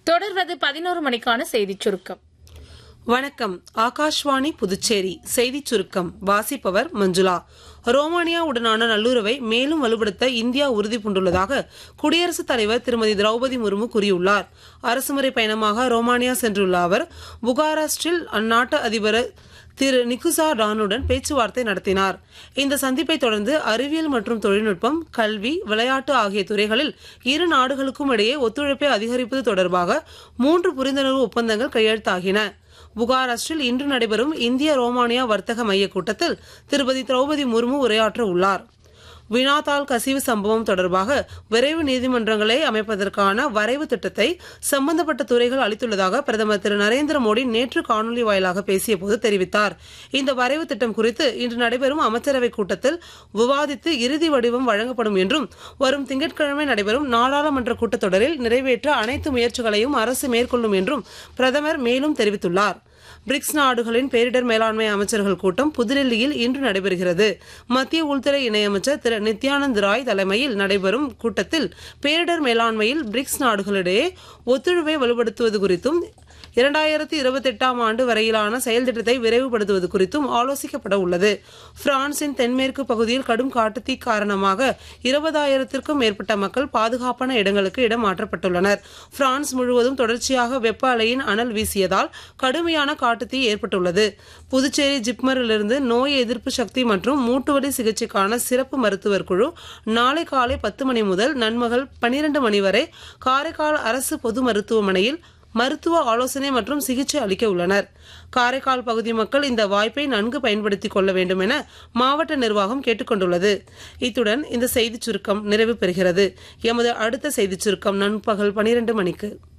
தொடர்வது பதினோரு மணிக்கான செய்திச் சுருக்கம் வணக்கம் ஆகாஷ்வாணி புதுச்சேரி செய்திச் சுருக்கம் வாசிப்பவர் மஞ்சுளா ரோமானியாவுடனான நல்லுறவை மேலும் வலுப்படுத்த இந்தியா உறுதி பூண்டுள்ளதாக குடியரசுத் தலைவர் திருமதி திரௌபதி முர்மு கூறியுள்ளார் அரசுமுறை பயணமாக ரோமானியா சென்றுள்ள அவர் புகாராஸ்டில் அந்நாட்டு அதிபர் திரு நிக்குசா டானுடன் பேச்சுவார்த்தை நடத்தினார் இந்த சந்திப்பை தொடர்ந்து அறிவியல் மற்றும் தொழில்நுட்பம் கல்வி விளையாட்டு ஆகிய துறைகளில் இரு நாடுகளுக்கும் இடையே ஒத்துழைப்பை அதிகரிப்பது தொடர்பாக மூன்று புரிந்துணர்வு ஒப்பந்தங்கள் கையெழுத்தாகின புகாராஸ்டில் இன்று நடைபெறும் இந்திய ரோமானியா வர்த்தக மைய கூட்டத்தில் திருப்பதி திரௌபதி முர்மு உரையாற்ற உள்ளார் வினாத்தாள் கசிவு சம்பவம் தொடர்பாக விரைவு நீதிமன்றங்களை அமைப்பதற்கான வரைவு திட்டத்தை சம்பந்தப்பட்ட துறைகள் அளித்துள்ளதாக பிரதமர் திரு நரேந்திர மோடி நேற்று காணொலி வாயிலாக பேசியபோது தெரிவித்தார் இந்த வரைவு திட்டம் குறித்து இன்று நடைபெறும் அமைச்சரவைக் கூட்டத்தில் விவாதித்து இறுதி வடிவம் வழங்கப்படும் என்றும் வரும் திங்கட்கிழமை நடைபெறும் நாடாளுமன்ற கூட்டத்தொடரில் நிறைவேற்ற அனைத்து முயற்சிகளையும் அரசு மேற்கொள்ளும் என்றும் பிரதமர் மேலும் தெரிவித்துள்ளார் பிரிக்ஸ் நாடுகளின் பேரிடர் மேலாண்மை அமைச்சர்கள் கூட்டம் புதுடெல்லியில் இன்று நடைபெறுகிறது மத்திய உள்துறை இணையமைச்சர் திரு நித்யானந்த் ராய் தலைமையில் நடைபெறும் கூட்டத்தில் பேரிடர் மேலாண்மையில் பிரிக்ஸ் நாடுகளிடையே ஒத்துழைப்பை வலுப்படுத்துவது குறித்தும் இரண்டாயிரத்தி இருபத்தி எட்டாம் ஆண்டு வரையிலான செயல் திட்டத்தை விரைவுபடுத்துவது குறித்தும் ஆலோசிக்கப்பட உள்ளது பிரான்சின் தென்மேற்கு பகுதியில் கடும் காட்டுத்தீ காரணமாக இருபதாயிரத்திற்கும் மேற்பட்ட மக்கள் பாதுகாப்பான இடங்களுக்கு இடம் மாற்றப்பட்டுள்ளனர் பிரான்ஸ் முழுவதும் தொடர்ச்சியாக வெப்ப அலையின் அனல் வீசியதால் கடுமையான காட்டுத்தீ ஏற்பட்டுள்ளது புதுச்சேரி ஜிப்மரிலிருந்து நோய் எதிர்ப்பு சக்தி மற்றும் மூட்டுவலி சிகிச்சைக்கான சிறப்பு மருத்துவர் குழு நாளை காலை பத்து மணி முதல் நண்பகல் பனிரெண்டு மணி வரை காரைக்கால் அரசு பொது மருத்துவமனையில் மருத்துவ ஆலோசனை மற்றும் சிகிச்சை அளிக்க உள்ளனர் காரைக்கால் பகுதி மக்கள் இந்த வாய்ப்பை நன்கு பயன்படுத்திக் கொள்ள வேண்டும் என மாவட்ட நிர்வாகம் கேட்டுக்கொண்டுள்ளது இத்துடன் இந்த செய்திச் சுருக்கம் நிறைவு பெறுகிறது எமது அடுத்த செய்திச் சுருக்கம் நண்பகல் பனிரெண்டு மணிக்கு